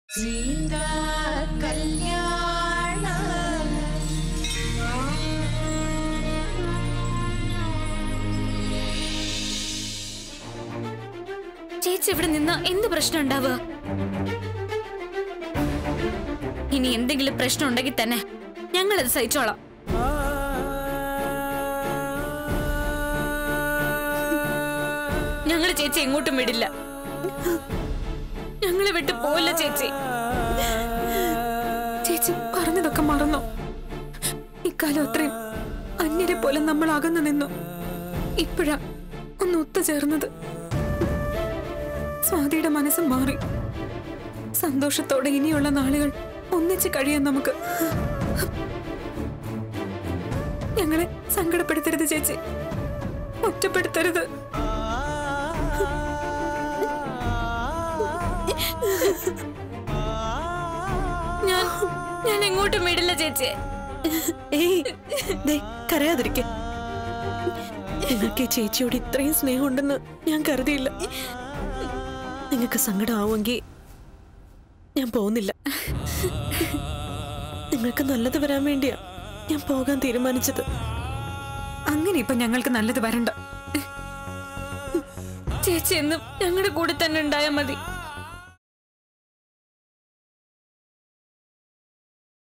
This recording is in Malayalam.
സീതാ കല്യാണ ചേച്ചി ഇവിടെ നിന്ന എന്ത് പ്രശ്നം ഉണ്ടാവുക ഇനി എന്തെങ്കിലും പ്രശ്നം ഉണ്ടെങ്കിൽ തന്നെ ഞങ്ങളത് സഹിച്ചോളാം ഞങ്ങള് ചേച്ചി എങ്ങോട്ടും വിടില്ല ഞങ്ങളെ വിട്ട് പോവില്ല ചേച്ചി ചേച്ചി പറഞ്ഞതൊക്കെ മറന്നോ ഇക്കാലം അത്രയും അന്യരെ പോലെ നമ്മൾ അകന്നു നിന്നു ഇപ്പോഴാ ഒന്ന് ഒത്തുചേർന്നത് സ്വാതിയുടെ മനസ്സ് മാറി സന്തോഷത്തോടെ ഇനിയുള്ള നാളുകൾ ഒന്നിച്ച് കഴിയാൻ നമുക്ക് ഞങ്ങളെ സങ്കടപ്പെടുത്തരുത് ചേച്ചി ഒറ്റപ്പെടുത്തരുത് ഞാൻ ഞാൻ എങ്ങോട്ടും വിടില്ല ചേച്ചി ഏയ് ദേ കരയാതിരിക്കെ നിങ്ങൾക്ക് ഈ ചേച്ചിയോട് ഇത്രയും സ്നേഹമുണ്ടെന്ന് ഞാൻ കരുതിയില്ല നിങ്ങൾക്ക് സങ്കടമാവുമെങ്കിൽ ഞാൻ പോകുന്നില്ല നിങ്ങൾക്ക് നല്ലത് വരാൻ വേണ്ടിയാ ഞാൻ പോകാൻ തീരുമാനിച്ചത് അങ്ങനെ ഇപ്പൊ ഞങ്ങൾക്ക് നല്ലത് വരണ്ട ചേച്ചി എന്നും ഞങ്ങളുടെ കൂടെ തന്നെ ഉണ്ടായാൽ മതി